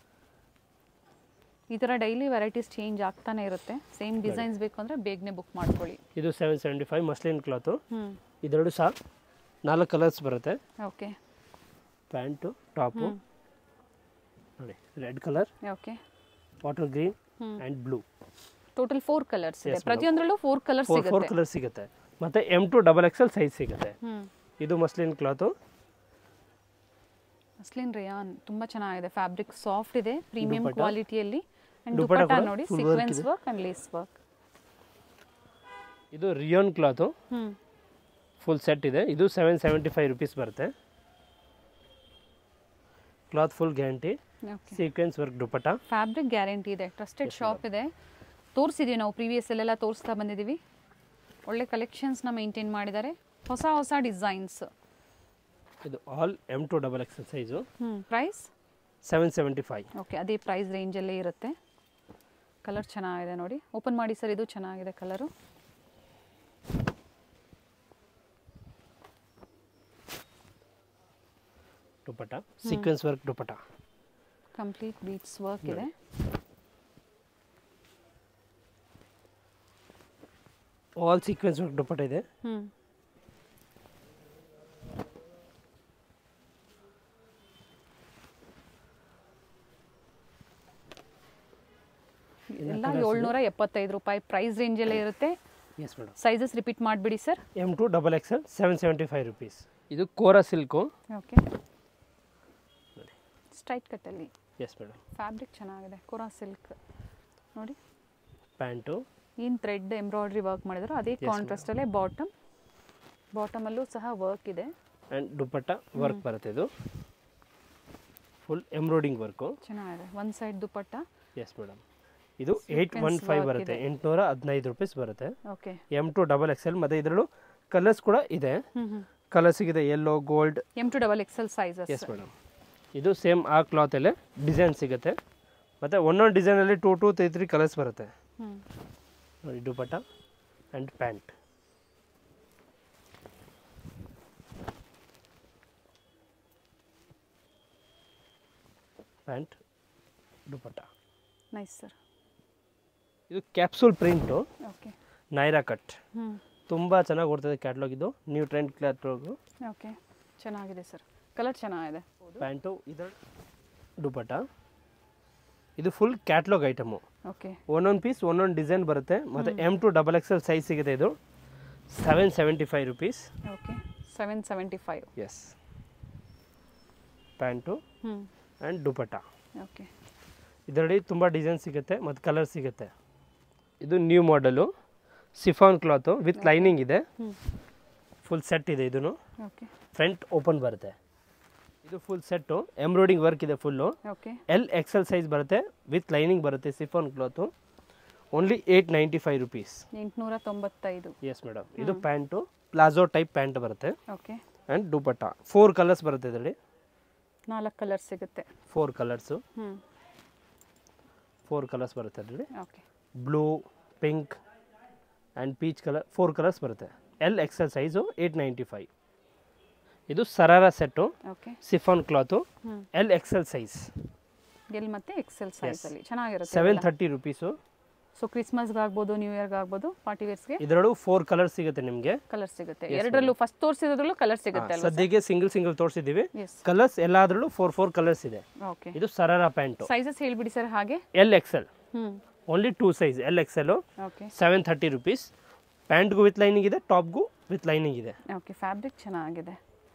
S1: ಈ ಥರ ಡೈಲಿ ವೆರೈಟೀಸ್ ಚೇಂಜ್ ಆಗ್ತಾನೆ ಇರುತ್ತೆ ಸೇಮ್ ಡಿಸೈನ್ಸ್ ಬೇಕು ಅಂದರೆ ಬೇಗನೆ ಬುಕ್ ಮಾಡ್ಕೊಳ್ಳಿ
S2: ಇದು seven seventy five muslin cloth
S1: ಹ್ಞೂ
S2: ಇದೆರಡು ಸಹ ನಾಲ್ಕು ಕಲರ್ಸ್ ಬರುತ್ತೆ
S1: ಓಕೆ
S2: ಪ್ಯಾಂಟು ಟಾಪು ನೋಡಿ red colour
S1: okay
S2: water green
S1: hmm.
S2: And blue
S1: total four colours ಇದೆ
S2: Yes, madam.
S1: ಪ್ರತಿಯೊಂದರಲ್ಲೂ ಫೋರ್ ಕಲರ್ಸ್
S2: ಫೋರ್ ಫೋರ್
S1: ಸಿಗುತ್ತೆ
S2: ಕಲರ್ ಸಿಗುತ್ತೆ ಮತ್ತು M to double XL size ಸಿಗುತ್ತೆ
S1: ಹ್ಞೂ
S2: ಇದು ಮಸ್ಲಿನ್ ಕ್ಲಾತು
S1: ಮಸ್ಲಿನ್ ರೇಯಾನ್ ತುಂಬ ಚೆನ್ನಾಗಿದೆ ಫ್ಯಾಬ್ರಿಕ್ ಸಾಫ್ಟ್ ಇದೆ ಪ್ರೀಮಿಯಂ
S2: ದುಪ್ಪಟ್ಟ.
S1: ಕ್ವಾಲಿಟಿಯಲ್ಲಿ ಆ್ಯಂಡ್
S2: ದುಪ್ಪಟ್ಟ
S1: ದುಪ್ಪಟ್ಟ
S2: ಕೂಡ
S1: ನೋಡಿ
S2: full work
S1: ಸೀಕ್ವೆನ್ಸ್
S2: ಇದೆ.
S1: ವರ್ಕ್ ಆ್ಯಂಡ್ ಲೇಸ್ ವರ್ಕ್
S2: ಇದು ರಿಯೋನ್ ಕ್ಲಾತು
S1: ಹ್ಞೂ
S2: ಫುಲ್ ಸೆಟ್ ಇದೆ ಇದು ಸೆವೆನ್ ಸೆವೆಂಟಿ ಫೈವ್ ರುಪೀಸ್ ಬರುತ್ತೆ cloth full guarantee
S1: okay
S2: sequence work dupatta
S1: fabric guarantee ಇದೆ ಟ್ರಸ್ಟೆಡ್ ಶಾಪ್ ಇದೆ ತೋರಿಸಿದ್ದೀವಿ ನಾವು ಪ್ರೀವಿಯಸ್ ಅಲ್ಲೆಲ್ಲ ತೋರಿಸ್ತಾ ಬಂದಿದ್ದೀವಿ ಒಳ್ಳೆ ಕಲೆಕ್ಷನ್ಸ್ನ ಮೇಂಟೈನ್ ಮಾಡಿದ್ದಾರೆ ಹೊಸ ಹೊಸ ಡಿಸೈನ್ಸ್
S2: ಇದು all M to double XL size
S1: ಹ್ಞೂ price
S2: seven seventy five
S1: okay ಅದೇ ಪ್ರೈಸ್ ರೇಂಜಲ್ಲೇ ಇರುತ್ತೆ ಕಲರ್ ಚೆನ್ನಾಗಿದೆ ನೋಡಿ ಓಪನ್ ಮಾಡಿ ಸರ್ ಇದು ಚೆನ್ನಾಗಿದೆ colour
S2: dupatta sequence work dupatta
S1: complete beads work ಇದೆ
S2: ಆಲ್ ಸೀಕ್ವೆನ್ಸ್ ವರ್ಕ್ ದುಪ್ಪಟ್ಟ ಇದೆ
S1: ಹ್ಞೂ ಎಲ್ಲ ಏಳ್ನೂರ ಎಪ್ಪತ್ತೈದು ರೂಪಾಯಿ ಪ್ರೈಸ್ ರೇಂಜಲ್ಲೇ ಇರುತ್ತೆ
S2: ಎಸ್ ಮೇಡಮ್
S1: ಸೈಜಸ್ ರಿಪೀಟ್ ಮಾಡಿಬಿಡಿ sir
S2: M to double XL seven seventy five rupees ಇದು Kora silk
S1: okay straight ಕಟ್ಟಲ್ಲಿ
S2: S madam
S1: fabric ಚೆನ್ನಾಗಿದೆ ಕೊರಾ ಸಿಲ್ಕ್ ನೋಡಿ
S2: ಪ್ಯಾಂಟು
S1: ಏನು ಥ್ರೆಡ್ ಎಂಬ್ರಾಯ್ಡ್ರಿ ವರ್ಕ್ ಮಾಡಿದ್ರು ಅದೇ
S2: Yes,
S1: ಕಾಂಟ್ರಾಸ್ಟಲ್ಲೇ ಬಾಟಮ್ ಬಾಟಮಲ್ಲೂ ಸಹ ವರ್ಕ್ ಇದೆ
S2: ಆ್ಯಂಡ್ ದುಪ್ಪಟ್ಟ ವರ್ಕ್ ಬರುತ್ತೆ ಇದು ಫುಲ್ ಎಂಬ್ರಾಯ್ಡಿಂಗ್ ವರ್ಕು
S1: ಚೆನ್ನಾಗಿದೆ one side dupatta
S2: yes madam ಇದು eight one
S1: Sequence
S2: five
S1: work
S2: ಬರುತ್ತೆ
S1: ಇದೆ.
S2: ಎಂಟುನೂರ ಹದಿನೈದು ರುಪೀಸ್ ಬರುತ್ತೆ
S1: okay
S2: M to double XL ಮತ್ತು ಇದರಲ್ಲೂ ಕಲರ್ಸ್ ಕೂಡ ಇದೆ
S1: ಹ್ಞೂ ಹ್ಞೂ
S2: ಕಲರ್ ಸಿಗಿದೆ yellow gold
S1: M to double XL sizes
S2: yes madam ಇದು ಸೇಮ್ ಆ ಕ್ಲಾತಲ್ಲೇ ಡಿಸೈನ್ ಸಿಗುತ್ತೆ ಮತ್ತು ಒಂದೊಂದು ಡಿಸೈನಲ್ಲಿ two to three three colours ಬರುತ್ತೆ
S1: ಹ್ಞೂ
S2: ನೋಡಿ dupatta and pant pant dupatta
S1: nice sir
S2: ಇದು capsule print
S1: okay
S2: Naira cut
S1: ಹ್ಞೂ
S2: ತುಂಬ ಚೆನ್ನಾಗಿ ಓಡ್ತದೆ ಕ್ಯಾಟ್ಲಾಗ್ ಇದು ನ್ಯೂ ಟ್ರೆಂಡ್ ಕ್ಯಾಟ್ಲಾಗು
S1: ಓಕೆ ಚೆನ್ನಾಗಿದೆ ಸರ್ ಕಲರ್ ಚೆನ್ನಾಗಿದೆ
S2: ಪ್ಯಾಂಟು ಇದರ ದುಪಟ್ಟ ಇದು ಫುಲ್ ಕ್ಯಾಟ್ಲಾಗ್ ಐಟಮು
S1: ಓಕೆ
S2: ಒಂದೊಂದು ಪೀಸ್ ಒಂದೊಂದು ಡಿಸೈನ್ ಬರುತ್ತೆ ಮತ್ತು M to double XL size ಸಿಗುತ್ತೆ ಇದು seven seventy five rupees
S1: okay seven seventy five
S2: yes pant
S1: ಹ್ಞೂ
S2: ಆ್ಯಂಡ್ ದುಪಟ್ಟ
S1: ಓಕೆ
S2: ಇದರಲ್ಲಿ ತುಂಬ ಡಿಸೈನ್ ಸಿಗುತ್ತೆ ಮತ್ತು ಕಲರ್ ಸಿಗುತ್ತೆ ಇದು new model chiffon cloth with lining ಇದೆ
S1: ಹ್ಞೂ
S2: ಫುಲ್ ಸೆಟ್ ಇದೆ ಇದೂ
S1: ಓಕೆ
S2: ಫ್ರಂಟ್ ಓಪನ್ ಬರುತ್ತೆ ಇದು ಫುಲ್ ಸೆಟ್ಟು ಎಂಬ್ರಾಯ್ಡಿಂಗ್ ವರ್ಕ್ ಇದೆ full
S1: okay
S2: L XL size ಬರುತ್ತೆ ವಿತ್ ಲೈನಿಂಗ್ ಬರುತ್ತೆ chiffon cloth only eight ninety five rupees
S1: ಎಂಟುನೂರ ತೊಂಬತ್ತೈದು
S2: ಎಸ್ ಮೇಡಮ್ ಇದು ಪ್ಯಾಂಟು ಪ್ಲಾಜೋ ಟೈಪ್ ಪ್ಯಾಂಟ್ ಬರುತ್ತೆ
S1: okay
S2: and dupatta four colours ಬರುತ್ತೆ ಇದರಲ್ಲಿ
S1: ನಾಲ್ಕು ಕಲರ್ ಸಿಗುತ್ತೆ
S2: ಫೋರ್ ಕಲರ್ಸು
S1: ಹ್ಞೂ
S2: ಫೋರ್ ಕಲರ್ಸ್ ಬರುತ್ತೆ ಅದರಲ್ಲಿ
S1: okay
S2: blue pink and peach colour four colours ಬರುತ್ತೆ L XL size eight ninety five ಇದು sharara set
S1: okay
S2: chiffon cloth
S1: ಹ್ಞೂ
S2: ಎಲ್ ಎಕ್ಸೆಲ್ ಸೈಜ್
S1: ಎಲ್ ಮತ್ತೆ ಎಕ್ಸೆಲ್ ಸೈಜಲ್ಲಿ ಚೆನ್ನಾಗಿರುತ್ತೆ
S2: ಸೆವೆನ್ ಥರ್ಟಿ ರುಪೀಸು
S1: ಸೊ ಕ್ರಿಸ್ಮಸ್ಗೆ ಆಗ್ಬೋದು ನ್ಯೂ ಇಯರ್ಗೆ ಆಗ್ಬೋದು ಪಾರ್ಟಿ ವೇರ್ಸ್ಗೆ
S2: ಇದರಲ್ಲೂ ಫೋರ್ ಕಲರ್ ಸಿಗುತ್ತೆ ನಿಮಗೆ
S1: ಕಲರ್ ಸಿಗುತ್ತೆ ಎರಡರಲ್ಲೂ ಫಸ್ಟ್ ತೋರಿಸಿದ್ರಲ್ಲೂ ಕಲರ್ ಸಿಗುತ್ತೆ ಅಲ್ವಾ
S2: ಸದ್ಯಕ್ಕೆ ಸಿಂಗಲ್ ಸಿಂಗಲ್ ತೋರಿಸಿದ್ದೀವಿ
S1: ಎಸ್
S2: ಕಲರ್ಸ್ ಎಲ್ಲಾದ್ರಲ್ಲೂ ಫೋರ್ ಫೋರ್ ಕಲರ್ಸ್ ಇದೆ
S1: ಓಕೆ
S2: ಇದು ಸರಾರ ಪ್ಯಾಂಟು
S1: ಸೈಜಸ್ ಹೇಳ್ಬಿಡಿ ಸರ್ ಹಾಗೆ
S2: ಎಲ್ ಎಕ್ಸೆಲ್
S1: ಹ್ಞೂ
S2: only two size L XL
S1: okay
S2: seven thirty rupees ಪ್ಯಾಂಟ್ಗೂ ವಿತ್ ಲೈನಿಂಗ್ ಇದೆ ಟಾಪ್ಗೂ ವಿತ್ ಲೈನಿಂಗ್ ಇದೆ
S1: ಓಕೆ ಫ್ಯಾಬ್ರಿಕ್ ಚೆನ್ನಾಗಿದೆ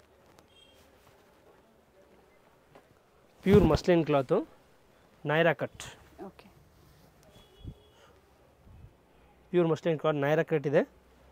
S2: pure muslin cloth Naira cut
S1: okay
S2: pure muslin cloth Naira cut ಇದೆ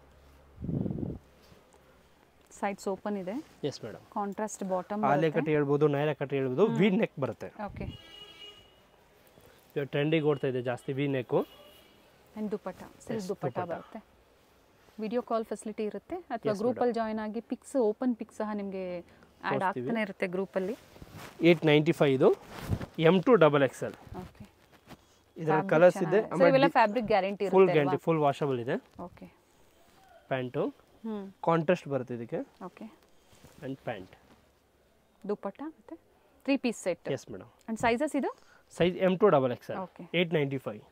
S1: ಸೈಡ್ಸ್ ಓಪನ್ ಇದೆ
S2: ಎಸ್ ಮೇಡಮ್
S1: ಕಾಂಟ್ರಾಸ್ಟ್ ಬಾಟಮ್
S2: ಆಲೆ ಕಟ್ ಹೇಳ್ಬೋದು ನೈರಾ ಕಟ್ ಹೇಳ್ಬೋದು ವಿ ನೆಕ್ ಬರುತ್ತೆ
S1: ಓಕೆ
S2: ಇವಾಗ ಟ್ರೆಂಡಿಗೆ ಓಡ್ತಾ ಇದೆ ಜಾಸ್ತಿ V neck
S1: and dupatta silk
S2: Yes,
S1: dupatta
S2: dupatta.
S1: ಬರುತ್ತೆ ವಿಡಿಯೋ ಕಾಲ್ ಫೆಸಿಲಿಟಿ ಇರುತ್ತೆ ಅಥವಾ
S2: Yes,
S1: ಗ್ರೂಪಲ್ಲಿ ಜಾಯ್ನ್ ಆಗಿ ಪಿಕ್ಸ್ ಓಪನ್ ಪಿಕ್ಸ್ ಸಹ ನಿಮಗೆ ಆ್ಯಡ್
S2: ತೋರಿಸ್ತೀವಿ.
S1: ಆಗ್ತಾನೆ ಇರುತ್ತೆ ಗ್ರೂಪಲ್ಲಿ
S2: ಏಯ್ಟ್ ನೈಂಟಿ ಫೈವ್ ಇದು M to double XL
S1: okay
S2: ಇದರ ಕಲರ್ಸ್ ಇದೆ
S1: ಸರ್ ಇವೆಲ್ಲ ಫ್ಯಾಬ್ರಿಕ್ ಗ್ಯಾರಂಟಿ
S2: ಫುಲ್
S1: ಇರುತ್ತೆ
S2: ಗ್ಯಾರಂಟಿ ಫುಲ್ ವಾಷಬಲ್ ಇದೆ
S1: ಓಕೆ
S2: ಪ್ಯಾಂಟು
S1: ಹ್ಞೂ
S2: ಕಾಂಟ್ರಾಸ್ಟ್ ಬರುತ್ತೆ ಇದಕ್ಕೆ
S1: ಓಕೆ
S2: ಆ್ಯಂಡ್ ಪ್ಯಾಂಟ್
S1: ದುಪ್ಪಟ್ಟ ಮತ್ತು three piece set
S2: yes madam
S1: and sizes ಇದು
S2: size M to double XL
S1: okay
S2: eight ninety five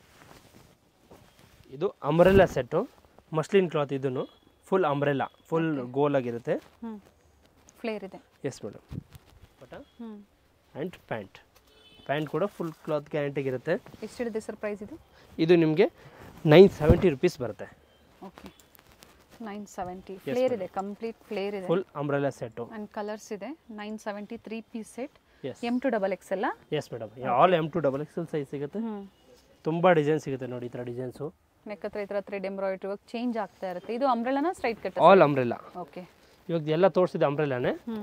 S2: ಇದು ಅಂಬ್ರೆಲಾ ಸೆಟ್ಟು ಮಸ್ಲಿನ್ ಕ್ಲಾತ್ ಇದನ್ನು ಫುಲ್ ಅಂಬ್ರೆಲಾ ಫುಲ್ ಗೋಲ್ ಆಗಿರುತ್ತೆ
S1: ಹ್ಞೂ ಫ್ಲೇರ್ ಇದೆ
S2: ಎಸ್ ಮೇಡಮ್ ಬಟ
S1: ಹ್ಞೂ
S2: ಆ್ಯಂಡ್ ಪ್ಯಾಂಟ್ ಪ್ಯಾಂಟ್ ಕೂಡ ಫುಲ್ ಕ್ಲಾತ್ ಗ್ಯಾರಂಟಿಗಿರುತ್ತೆ
S1: ಎಷ್ಟು ಹಿಡಿದೆ ಸರ್ ಪ್ರೈಸ್ ಇದು
S2: ಇದು ನಿಮಗೆ ನೈನ್ ಸೆವೆಂಟಿ ರುಪೀಸ್ ಬರುತ್ತೆ
S1: ಓಕೆ ನೈನ್ ಸೆವೆಂಟಿ ಫ್ಲೇರ್ ಇದೆ ಕಂಪ್ಲೀಟ್ ಫ್ಲೇರ್ ಇದೆ
S2: full umbrella set
S1: and colours ಇದೆ nine seventy three piece set
S2: yes
S1: M to double X ಎಲ್ಲ
S2: yes madam all M to double XL size ಸಿಗುತ್ತೆ
S1: ಹ್ಞೂ
S2: ತುಂಬ ಡಿಸೈನ್ ಸಿಗುತ್ತೆ ನೋಡಿ ಈ ಥರ ಡಿಸೈನ್ಸು
S1: ನೆಕ್ ಹತ್ರ ಈ ಥರ ಥ್ರೆಡ್ ಎಂಬ್ರಾಯ್ಡ್ರಿ ವರ್ಕ್ ಚೇಂಜ್ ಆಗ್ತಾ ಇರುತ್ತೆ ಇದು ಅಂಬ್ರೆಲನ straight cut
S2: all umbrella
S1: okay
S2: ಇವಾಗ ಎಲ್ಲ ತೋರಿಸಿದ ಅಂಬ್ರೆಲಾನೇ
S1: ಹ್ಞೂ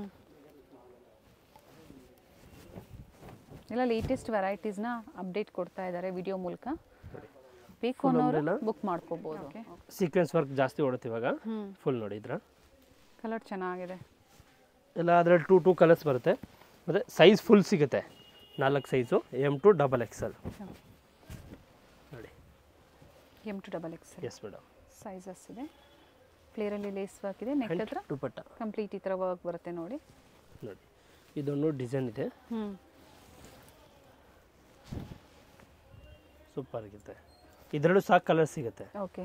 S1: ಎಲ್ಲ ಲೇಟೆಸ್ಟ್ ವೆರೈಟೀಸ್ನ ಅಪ್ಡೇಟ್ ಕೊಡ್ತಾ ಇದ್ದಾರೆ ವಿಡಿಯೋ ಮೂಲಕ ಬೇಕು ಅನ್ನೋರು ಬುಕ್ ಮಾಡ್ಕೋಬೋದು ಓಕೆ
S2: ಸೀಕ್ವೆನ್ಸ್ ವರ್ಕ್ ಜಾಸ್ತಿ ಓಡುತ್ತೆ ಇವಾಗ
S1: ಹ್ಞೂ
S2: ಫುಲ್ ನೋಡಿ ಇದ್ರ
S1: ಕಲರ್ ಚೆನ್ನಾಗಿದೆ
S2: ಎಲ್ಲ ಅದರಲ್ಲಿ ಟೂ ಟೂ ಕಲರ್ಸ್ ಬರುತ್ತೆ ಮತ್ತು ಸೈಜ್ ಫುಲ್ ಸಿಗುತ್ತೆ ನಾಲ್ಕು size M to double XL ನೋಡಿ
S1: M to double X
S2: yes madam
S1: sizes ಇದೆ ಫ್ಲೇರಲ್ಲಿ ಲೇಸ್ ವರ್ಕ್ ಇದೆ ನೆಕ್ ಹತ್ರ
S2: ದುಪಟ್ಟ
S1: ಕಂಪ್ಲೀಟ್ ಈ ಥರ ವರ್ಕ್ ಬರುತ್ತೆ ನೋಡಿ
S2: ನೋಡಿ ಇದೊಂದು ಡಿಸೈನ್ ಇದೆ
S1: ಹ್ಞೂ
S2: ಸೂಪರ್ ಆಗಿದೆ ಇದರಲ್ಲೂ ಸಾಕು ಕಲರ್ ಸಿಗುತ್ತೆ
S1: ಓಕೆ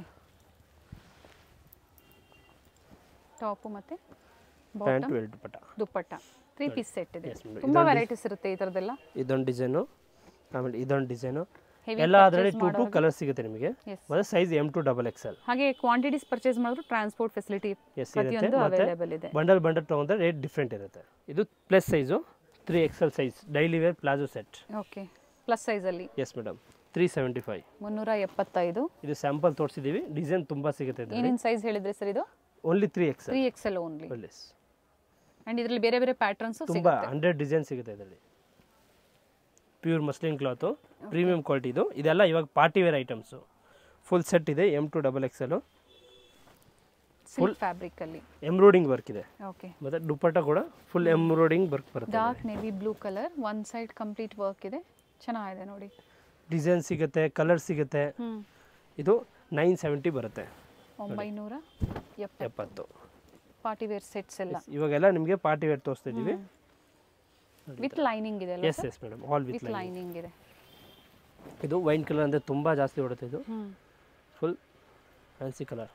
S1: ಟಾಪು ಮತ್ತು
S2: pant
S1: bottom
S2: well dupatta
S1: dupatta three piece set ಇದೆ
S2: Yes, madam.
S1: ತುಂಬ ವೆರೈಟೀಸ್ ಇರುತ್ತೆ ಈ ಥರದ್ದೆಲ್ಲ
S2: ಇದೊಂದು ಡಿಸೈನು ಆಮೇಲೆ ಇದೊಂದು ಡಿಸೈನು
S1: Heavy
S2: ಎಲ್ಲ ಅದರಲ್ಲಿ
S1: purchase
S2: ಟೂ ಟೂ
S1: ಮಾಡೋರ್ಗೆ-
S2: ಕಲರ್ ಸಿಗುತ್ತೆ ನಿಮಗೆ
S1: ಎಸ್
S2: ಮತ್ತು size M to double XL
S1: ಹಾಗೆ ಕ್ವಾಂಟಿಟೀಸ್ ಪರ್ಚೇಸ್ ಮಾಡಿದ್ರು ಟ್ರಾನ್ಸ್ಪೋರ್ಟ್ ಫೆಸಿಲಿಟಿ
S2: ಎಸ್ ಇರುತ್ತೆ
S1: ಪ್ರತಿಯೊಂದು
S2: ಮತ್ತು
S1: ಅವೈಲೇಬಲ್ ಇದೆ
S2: ಬಂಡಲ್ ಬಂಡಲ್ ತೊಗೊಂಡ್ರೆ ರೇಟ್ ಡಿಫ್ರೆಂಟ್ ಇರುತ್ತೆ ಇದು plus size three XL size daily wear palazzo set
S1: okay plus ಸೈಜಲ್ಲಿ
S2: yes madam three seventy five
S1: ಮುನ್ನೂರ ಎಪ್ಪತ್ತೈದು
S2: ಇದು ಸ್ಯಾಂಪಲ್ ತೋರಿಸಿದ್ದೀವಿ ಡಿಸೈನ್ ತುಂಬ ಸಿಗುತ್ತೆ ಇದರಲ್ಲಿ
S1: ಏನೇನು ಸೈಜ್ ಹೇಳಿದ್ರಿ ಸರ್ ಇದು
S2: only three XL
S1: three X L only
S2: ಒಳ್ಳೆಸ್
S1: ಆ್ಯಂಡ್ ಇದರಲ್ಲಿ ಬೇರೆ ಬೇರೆ ಪ್ಯಾಟರ್ನ್ಸು
S2: ತುಂಬ ಹಂಡ್ರೆಡ್ ಡಿಸೈನ್ ಸಿಗುತ್ತೆ ಇದರಲ್ಲಿ ಪ್ಯೂರ್ ಮಸ್ಲಿನ್ ಕ್ಲಾತು ಪ್ರೀಮಿಯಂ ಕ್ವಾಲಿಟಿದು ಇದೆಲ್ಲ ಇವಾಗ party wear items full set ಇದೆ M to double XL
S1: silk ಫ್ಯಾಬ್ರಿಕಲ್ಲಿ
S2: ಎಂಬ್ರಾಯ್ಡಿಂಗ್ ವರ್ಕ್ ಇದೆ
S1: ಓಕೆ
S2: ಮತ್ತು ದುಪ್ಪಟ್ಟ ಕೂಡ ಫುಲ್ ಎಂಬ್ರಾಯ್ಡಿಂಗ್ ವರ್ಕ್ ಬರುತ್ತೆ
S1: dark navy blue colour one side complete work ಇದೆ ಚೆನ್ನಾಗಿದೆ ನೋಡಿ
S2: ಡಿಸೈನ್ ಸಿಗುತ್ತೆ ಕಲರ್ ಸಿಗುತ್ತೆ
S1: ಹ್ಞೂ
S2: ಇದು ನೈನ್ ಸೆವೆಂಟಿ ಬರುತ್ತೆ
S1: ಒಂಬೈನೂರ ಎಪ್ಪತ್ತು
S2: ಎಪ್ಪತ್ತು
S1: ಪಾರ್ಟಿ ವೇರ್ ಸೆಟ್ಸ್ ಎಲ್ಲ
S2: ಇವಾಗೆಲ್ಲ ನಿಮಗೆ ಪಾರ್ಟಿ ವೇರ್ ತೋರಿಸ್ತಾ ಇದ್ದೀವಿ
S1: ವಿತ್ ಲೈನಿಂಗ್ ಇದೆ ಅಲ್ಲ
S2: yes yes madam all with
S1: with lining ಇದೆ
S2: ಇದು ವೈನ್ ಕಲರ್ ಅಂದರೆ ತುಂಬ ಜಾಸ್ತಿ ಓಡುತ್ತೆ ಇದು
S1: ಹ್ಞೂ
S2: ಫುಲ್ ಫ್ಯಾನ್ಸಿ ಕಲರ್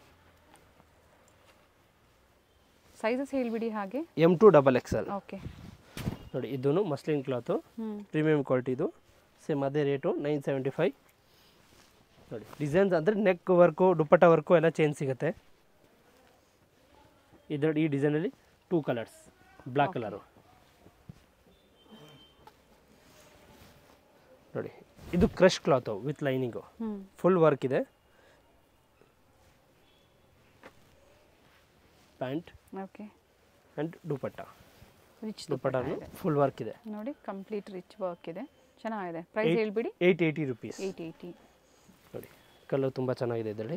S1: ಸೈಜಸ್ ಹೇಳಿಬಿಡಿ ಹಾಗೆ
S2: M to double XL
S1: okay
S2: ನೋಡಿ ಇದೂ ಮಸ್ಲಿನ್ ಕ್ಲಾತು
S1: ಹ್ಞೂ
S2: ಪ್ರೀಮಿಯಂ ಕ್ವಾಲಿಟಿದು ಸೇಮ್ ಅದೇ ರೇಟು ನೈನ್ ಸೆವೆಂಟಿ ಫೈವ್ ನೋಡಿ ಡಿಸೈನ್ಸ್ ಅಂದರೆ ನೆಕ್ ವರ್ಕು ದುಪ್ಪಟ್ಟ ವರ್ಕು ಎಲ್ಲ ಚೇಂಜ್ ಸಿಗುತ್ತೆ ಇದರಲ್ಲಿ ಈ ಡಿಸೈನಲ್ಲಿ ಟೂ ಕಲರ್ಸ್ ಬ್ಲ್ಯಾಕ್ ಕಲರು ನೋಡಿ ಇದು ಕ್ರಶ್ ಕ್ಲಾತು ವಿತ್ ಲೈನಿಂಗು
S1: ಹ್ಞೂ
S2: ಫುಲ್ ವರ್ಕ್ ಇದೆ pant
S1: okay
S2: and dupatta
S1: rich
S2: dupatta full work ಇದೆ
S1: ನೋಡಿ ಕಂಪ್ಲೀಟ್ ರಿಚ್ ವರ್ಕ್ ಇದೆ ಚೆನ್ನಾಗಿದೆ ಪ್ರೈಸ್ ಹೇಳ್ಬಿಡಿ
S2: eight eighty rupees
S1: eight eighty
S2: ನೋಡಿ ಕಲರ್ ತುಂಬ ಚೆನ್ನಾಗಿದೆ ಇದರಲ್ಲಿ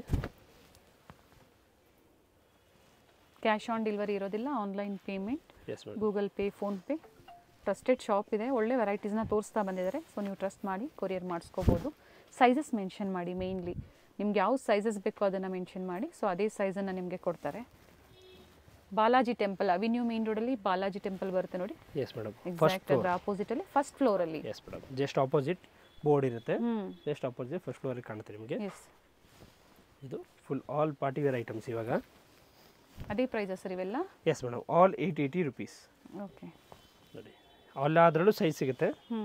S1: ಕ್ಯಾಶ್ ಆನ್ ಡೆಲಿವರಿ ಇರೋದಿಲ್ಲ online payment
S2: yes madam
S1: Google Pay PhonePe trusted shop ಇದೆ ಒಳ್ಳೆ ವೆರೈಟೀಸ್ನ ತೋರಿಸ್ತಾ ಬಂದಿದ್ದಾರೆ ಸೊ ನೀವು ಟ್ರಸ್ಟ್ ಮಾಡಿ ಕೊರಿಯರ್ ಮಾಡಿಸ್ಕೋಬೋದು ಸೈಜಸ್ ಮೆನ್ಷನ್ ಮಾಡಿ ಮೇಯ್ನ್ಲಿ ನಿಮ್ಗೆ ಯಾವ ಸೈಜಸ್ ಬೇಕೋ ಅದನ್ನು ಮೆನ್ಷನ್ ಮಾಡಿ ಸೊ ಅದೇ ಸೈಜನ್ನು ನಿಮಗೆ ಕೊಡ್ತಾರೆ ಬಾಲಾಜಿ ಟೆಂಪಲ್ ಅವಿನ್ಯೂ ಮೇನ್ ರೋಡಲ್ಲಿ ಬಾಲಾಜಿ ಟೆಂಪಲ್ ಬರುತ್ತೆ ನೋಡಿ
S2: yes madam first
S1: exact
S2: floor
S1: ಅದರ ಆಪೋಸಿಟಲ್ಲಿ ಫಸ್ಟ್ ಫ್ಲೋರಲ್ಲಿ
S2: yes madam just opposite board ಇರುತ್ತೆ
S1: ಹ್ಞೂ
S2: ಜಸ್ಟ್ ಆಪೋಸಿಟ್ ಫಸ್ಟ್ ಫ್ಲೋರಿಗೆ ಕಾಣುತ್ತೆ ನಿಮಗೆ
S1: ಎಸ್
S2: ಇದು full all party wear items ಇವಾಗ
S1: ಅದೇ ಪ್ರೈಸಸ್ ಸರ್ ಇವೆಲ್ಲ
S2: yes madam all eight eighty rupees
S1: okay
S2: ನೋಡಿ ಆಲ್ ಅದರಲ್ಲೂ ಸೈಜ್ ಸಿಗುತ್ತೆ
S1: ಹ್ಞೂ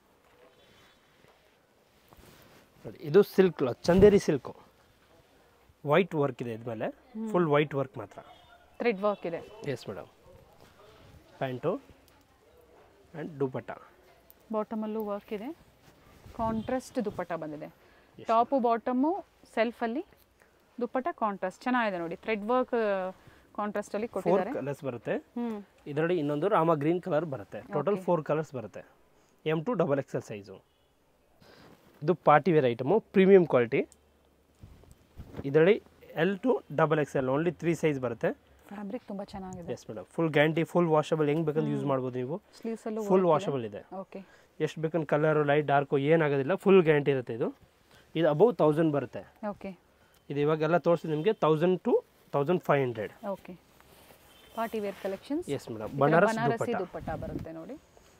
S2: ನೋಡಿ ಇದು silk Chanderi silk white work ಇದೆ ಇದ್ಮೇಲೆ ಫುಲ್ ವೈಟ್ ವರ್ಕ್ ಮಾತ್ರ
S1: ಥ್ರೆಡ್ ವರ್ಕ್ ಇದೆ
S2: yes madam pant and dupatta
S1: ಬಾಟಮಲ್ಲೂ ವರ್ಕ್ ಇದೆ ಕಾಂಟ್ರಾಸ್ಟ್ ದುಪ್ಪಟ್ಟ ಬಂದಿದೆ ಟಾಪು ಬಾಟಮು ಸೆಲ್ಫಲ್ಲಿ ದುಪ್ಪಟ್ಟ ಕಾಂಟ್ರಾಸ್ಟ್ ಚೆನ್ನಾಗಿದೆ ನೋಡಿ ಥ್ರೆಡ್ ವರ್ಕ್ ಕಾಂಟ್ರಾಸ್ಟಲ್ಲಿ
S2: ಫೋರ್
S1: ಕೊಟ್ಟಿದ್ದಾರೆ
S2: ಕಲರ್ಸ್ ಬರುತ್ತೆ
S1: ಹ್ಞೂ
S2: ಇದರಲ್ಲಿ ಇನ್ನೊಂದು ರಾಮ ಗ್ರೀನ್ ಕಲರ್ ಬರುತ್ತೆ ಟೋಟಲ್ ಫೋರ್ ಕಲರ್ಸ್ ಬರುತ್ತೆ M to double XL size ಇದು party wear item premium quality ಇದರಲ್ಲಿ L to double XL only three size ಬರುತ್ತೆ
S1: ಫ್ಯಾಬ್ರಿಕ್ ತುಂಬ ಚೆನ್ನಾಗಿದೆ
S2: yes madam full guarantee full washable ಹೆಂಗೆ ಬೇಕಂದ್ರೆ ಯೂಸ್ ಮಾಡ್ಬೋದು ನೀವು
S1: ಸ್ಲೀವ್ಸಲ್ಲೂ
S2: ಫುಲ್ ವಾಷಬಲ್ ಇದೆ
S1: ಓಕೆ
S2: ಎಷ್ಟು ಬೇಕಂದ್ರೆ ಕಲರು ಲೈಟ್ ಡಾರ್ಕು ಏನಾಗೋದಿಲ್ಲ ಫುಲ್ ಗ್ಯಾರಂಟಿ ಇರುತ್ತೆ ಇದು ಇದು ಅಬೌವ್ ತೌಸಂಡ್ ಬರುತ್ತೆ
S1: ಓಕೆ
S2: ಇದು ಇವಾಗೆಲ್ಲ ತೋರಿಸಿ ನಿಮಗೆ thousand to thousand five hundred
S1: okay party wear collections
S2: yes madam Banaras
S1: Banarasi
S2: dupatta
S1: dupatta ಬರುತ್ತೆ ನೋಡಿ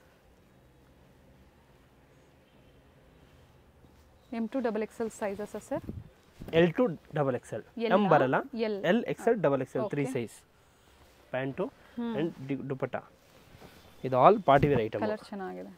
S1: M to double XL sizes sir
S2: L to double XL
S1: L
S2: M
S1: ಆ?
S2: ಬರಲ್ಲ
S1: L.
S2: L XL double XL three
S1: Okay.
S2: Size pant and dupatta ಇದು all party wear item
S1: colour ಚೆನ್ನಾಗಿದೆ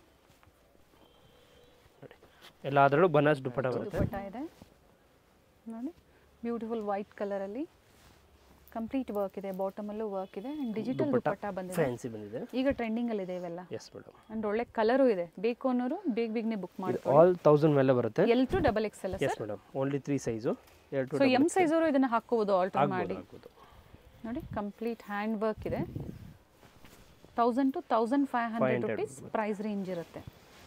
S2: ಎಲ್ಲ ಅದರಲ್ಲೂ ಬನಾರಸ್ ದುಪಟ್ಟ ಬರುತ್ತೆ
S1: ದುಪ್ಪಟ್ಟ ಇದೆ ನೋಡಿ ಬ್ಯೂಟಿಫುಲ್ ವೈಟ್ ಕಲರಲ್ಲಿ ಕಂಪ್ಲೀಟ್ ವರ್ಕ್ ಇದೆ ಬಾಟಮಲ್ಲೂ ವರ್ಕ್ ಇದೆ ಆ್ಯಂಡ್ ಡಿಜಿಟಲ್ ದುಪ್ಪಟ್ಟ ಬಂದಿದೆ
S2: ಫ್ಯಾನ್ಸಿ ಬಂದಿದೆ
S1: ಈಗ ಟ್ರೆಂಡಿಂಗಲ್ಲಿದೆ ಇವೆಲ್ಲ
S2: ಎಸ್ ಮೇಡಮ್
S1: ಆ್ಯಂಡ್ ಒಳ್ಳೆ ಕಲರು ಇದೆ ಬೇಕು ಅನ್ನೋರು ಬೇಗ ಬೇಗನೆ ಬುಕ್ ಮಾಡಿ
S2: ಆಲ್ ತೌಸಂಡ್ ಮೇಲೆ ಬರುತ್ತೆ
S1: ಎಲ್ ಟು ಡಬಲ್ ಎಕ್ಸ್ ಎಲ್ಲ
S2: yes madam only three size ಎರಡು
S1: ಸೊ ಎಮ್ ಸೈಜ್ ಅವರು ಇದನ್ನ ಹಾಕೋಬಹುದು ಆಲ್ಟರ್
S2: ಆಗ್ಬೋದು
S1: ಮಾಡಿ
S2: ಆಗ್ಬೋದು
S1: ನೋಡಿ ಕಂಪ್ಲೀಟ್ ಹ್ಯಾಂಡ್ ವರ್ಕ್ ಇದೆ thousand to thousand five hundred
S2: 500
S1: rupees price range ಇರುತ್ತೆ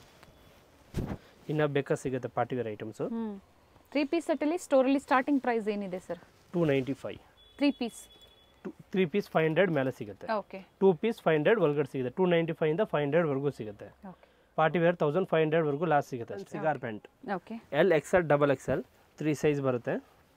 S2: ಇನ್ನು ಬೇಕಾ ಸಿಗುತ್ತೆ ಪಾರ್ಟಿ ವೇರ್ ಐಟಮ್ಸು
S1: ಹ್ಞೂ ತ್ರೀ ಪೀಸ್ ಸೆಟ್ಟಲ್ಲಿ ಸ್ಟೋರಲ್ಲಿ ಸ್ಟಾರ್ಟಿಂಗ್ ಪ್ರೈಸ್ ಏನಿದೆ sir
S2: two ninety five
S1: three piece
S2: to three piece five hundred ಮೇಲೆ ಸಿಗುತ್ತೆ
S1: okay
S2: two piece five hundred ಒಳಗಡೆ ಸಿಗುತ್ತೆ ಟೂ ನೈಂಟಿ ಫೈವಿಂದ ಫೈವ್ ಹಂಡ್ರೆಡ್ವರೆಗೂ ಸಿಗುತ್ತೆ
S1: okay
S2: party wear thousand five ಹಂಡ್ರೆಡ್ವರೆಗೂ ಲಾಸ್ಟ್ ಸಿಗುತ್ತೆ cigar pant
S1: okay
S2: L XL double XL three size ಬರುತ್ತೆ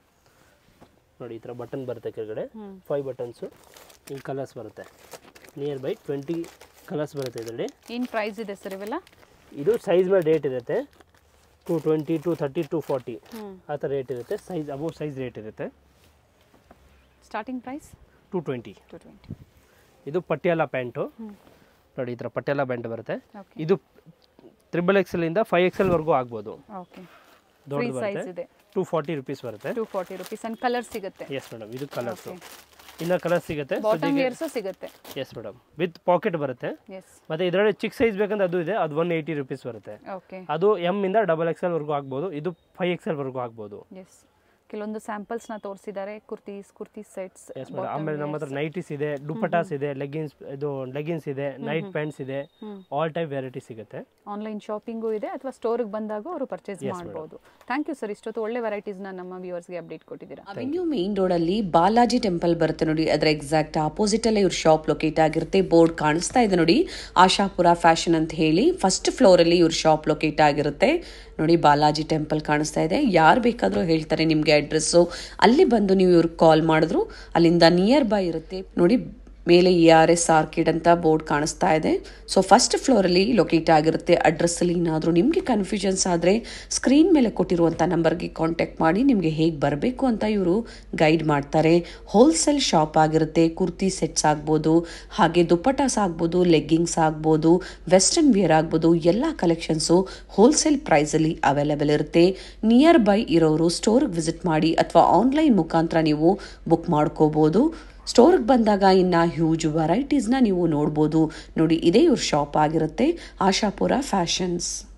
S2: ನೋಡಿ ಈ ಥರ ಬಟನ್ ಬರುತ್ತೆ ಕೆಳಗಡೆ
S1: ಹ್ಞೂ
S2: ಫೈವ್ ಬಟನ್ಸು ಈ ಕಲರ್ಸ್ ಬರುತ್ತೆ ನಿಯರ್ ಬೈ ಟ್ವೆಂಟಿ ಕಲರ್ಸ್ ಬರುತ್ತೆ ಇದರಲ್ಲಿ
S1: ಏನು ಪ್ರೈಸ್ ಇದೆ ಸರ್ ಇವೆಲ್ಲ
S2: ಇದು ಸೈಜ್ ಮೇಲೆ ರೇಟ್ ಇರುತ್ತೆ two twenty two thirty two forty
S1: ಹ್ಞೂ
S2: ಆ ಥರ ರೇಟ್ ಇರುತ್ತೆ ಸೈಜ್ ಅಬೌವ್ ಸೈಜ್ ರೇಟ್ ಇರುತ್ತೆ
S1: starting price
S2: two twenty
S1: two twenty
S2: ಇದು ಪಟಿಯಾಲ ಪ್ಯಾಂಟು
S1: ಹ್ಞೂ
S2: ನೋಡಿ ಈ ಥರ ಪಟಿಯಾಲ ಪ್ಯಾಂಟ್ ಬರುತ್ತೆ
S1: ಓಕೆ
S2: ಇದು ತ್ರಿಬಲ್ ಎಕ್ಸೆಲಿಂದ ಫೈವ್ ಎಕ್ಸೆಲ್ವರೆಗೂ ಆಗ್ಬೋದು
S1: ಓಕೆ ಫ್ರೀ
S2: ದೊಡ್ಡದು
S1: ಸೈಜ್
S2: ಬರುತ್ತೆ
S1: ಇದೆ
S2: ಟು ಫಾರ್ಟಿ ರುಪೀಸ್ ಬರುತ್ತೆ
S1: two forty rupees and colour ಸಿಗುತ್ತೆ
S2: ಎಸ್ ಮೇಡಮ್ ಇದು ಕಲರ್ಸು
S1: Okay.
S2: ಇನ್ನು ಕಲರ್ ಸಿಗುತ್ತೆ
S1: ಬಾಟಮ್ ವೇರ್ಸು ಸಿಗುತ್ತೆ
S2: ಎಸ್ ಮೇಡಮ್ ವಿತ್ ಪಾಕೆಟ್ ಬರುತ್ತೆ
S1: ಎಸ್
S2: ಮತ್ತೆ ಇದರಲ್ಲಿ ಚಿಕ್ಕ ಸೈಜ್ ಬೇಕಂದ್ರೆ ಅದು ಇದೆ ಅದು ಒನ್ ಏಯ್ಟಿ ರುಪೀಸ್ ಬರುತ್ತೆ
S1: ಓಕೆ
S2: ಅದು ಎಮ್ ಇಂದ ಡಬಲ್ ಎಕ್ಸೆಲ್ ವರೆಗೂ ಆಗ್ಬೋದು ಇದು ಫೈವ್ ಎಕ್ಸೆಲ್ ವರೆಗೂ ಆಗ್ಬೋದು
S1: ಎಸ್ ಕೆಲವೊಂದು ಸ್ಯಾಂಪಲ್ಸ್ನ ತೋರಿಸಿದ್ದಾರೆ kurtis kurti sets
S2: yes madam ಆಮೇಲೆ ನಮ್ಮ ಹತ್ರ ನೈಟೀಸ್ ಇದೆ ದುಪ್ಪಟಾಸ್ ಇದೆ ಲೆಗಿನ್ಸ್ ಇದು ಲೆಗಿನ್ಸ್ ಇದೆ ನೈಟ್ ಪ್ಯಾಂಟ್ಸ್ ಇದೆ
S1: ಹ್ಮ್.
S2: ಆಲ್ ಟೈಪ್ ವೆರೈಟಿ ಸಿಗುತ್ತೆ
S1: ಆನ್ಲೈನ್ ಶಾಪಿಂಗು ಇದೆ ಅಥವಾ ಸ್ಟೋರಿಗೆ ಬಂದಾಗ ಅವರು ಪರ್ಚೇಸ್ ಮಾಡ್ಬೋದು ಥ್ಯಾಂಕ್ ಯು ಸರ್ ಇಷ್ಟೊತ್ತು ಒಳ್ಳೆ ವೆರೈಟೀಸ್ನ ನಮ್ಮ ವ್ಯೂವರ್ಸ್ಗೆ ಅಪ್ಡೇಟ್ ಕೊಟ್ಟಿದ್ದೀರಾ
S3: ಅವೆನ್ಯೂ ಮೇನ್ ರೋಡ್ ಅಲ್ಲಿ ಬಾಲಾಜಿ ಟೆಂಪಲ್ ಬರುತ್ತೆ ನೋಡಿ ಅದರ ಎಕ್ಸಾಕ್ಟ್ ಆಪೋಸಿಟ್ ಅಲ್ಲೇ ಇವ್ರ ಶಾಪ್ ಲೊಕೇಟ್ ಆಗಿರುತ್ತೆ ಬೋರ್ಡ್ ಕಾಣಿಸ್ತಾ ಇದೆ ನೋಡಿ ಆಶಾಪುರ ಫ್ಯಾಷನ್ ಅಂತ ಹೇಳಿ ಫಸ್ಟ್ ಫ್ಲೋರ್ ಅಲ್ಲಿ ಇವ್ರ ಶಾಪ್ ಲೊಕೇಟ್ ಆಗಿರುತ್ತೆ ನೋಡಿ ಬಾಲಾಜಿ ಟೆಂಪಲ್ ಕಾಣಿಸ್ತಾ ಇದೆ ಯಾರು ಬೇಕಾದರೂ ಹೇಳ್ತಾರೆ ನಿಮಗೆ ಅಡ್ರೆಸ್ಸು ಅಲ್ಲಿ ಬಂದು ನೀವು ಇವ್ರಿಗೆ ಕಾಲ್ ಮಾಡಿದ್ರು ಅಲ್ಲಿಂದ ನಿಯರ್ ಬೈ ಇರುತ್ತೆ ನೋಡಿ ಮೇಲೆ ಇ ಆರ್ ಎಸ್ ಆರ್ಕಿಡ್ ಅಂತ ಬೋರ್ಡ್ ಕಾಣಿಸ್ತಾ ಇದೆ ಸೊ ಫಸ್ಟ್ ಫ್ಲೋರಲ್ಲಿ ಲೊಕೇಟ್ ಆಗಿರುತ್ತೆ ಅಡ್ರೆಸ್ಸಲ್ಲಿ ಏನಾದರೂ ನಿಮಗೆ ಕನ್ಫ್ಯೂಷನ್ಸ್ ಆದರೆ ಸ್ಕ್ರೀನ್ ಮೇಲೆ ಕೊಟ್ಟಿರುವಂಥ ನಂಬರ್ಗೆ ಕಾಂಟ್ಯಾಕ್ಟ್ ಮಾಡಿ ನಿಮಗೆ ಹೇಗೆ ಬರಬೇಕು ಅಂತ ಇವರು ಗೈಡ್ ಮಾಡ್ತಾರೆ ಹೋಲ್ಸೇಲ್ ಶಾಪ್ ಆಗಿರುತ್ತೆ ಕುರ್ತಿ ಸೆಟ್ಸ್ ಆಗ್ಬೋದು ಹಾಗೆ ದುಪ್ಪಟಾಸ್ ಆಗ್ಬೋದು ಲೆಗ್ಗಿಂಗ್ಸ್ ಆಗ್ಬೋದು ವೆಸ್ಟರ್ನ್ ವಿಯರ್ ಆಗ್ಬೋದು ಎಲ್ಲ ಕಲೆಕ್ಷನ್ಸು ಹೋಲ್ಸೇಲ್ ಪ್ರೈಸಲ್ಲಿ ಅವೈಲೇಬಲ್ ಇರುತ್ತೆ ನಿಯರ್ ಬೈ ಇರೋರು ಸ್ಟೋರ್ಗೆ ವಿಸಿಟ್ ಮಾಡಿ ಅಥವಾ ಆನ್ಲೈನ್ ಮುಖಾಂತರ ನೀವು ಬುಕ್ ಮಾಡ್ಕೋಬೋದು ಸ್ಟೋರ್ಗೆ ಬಂದಾಗ ಇನ್ನು ಹ್ಯೂಜ್ ವೆರೈಟೀಸ್ನ ನೀವು ನೋಡ್ಬೋದು ನೋಡಿ ಇದೇ ಇವ್ರ ಶಾಪ್ ಆಗಿರುತ್ತೆ ಆಶಾಪುರ ಫ್ಯಾಷನ್ಸ್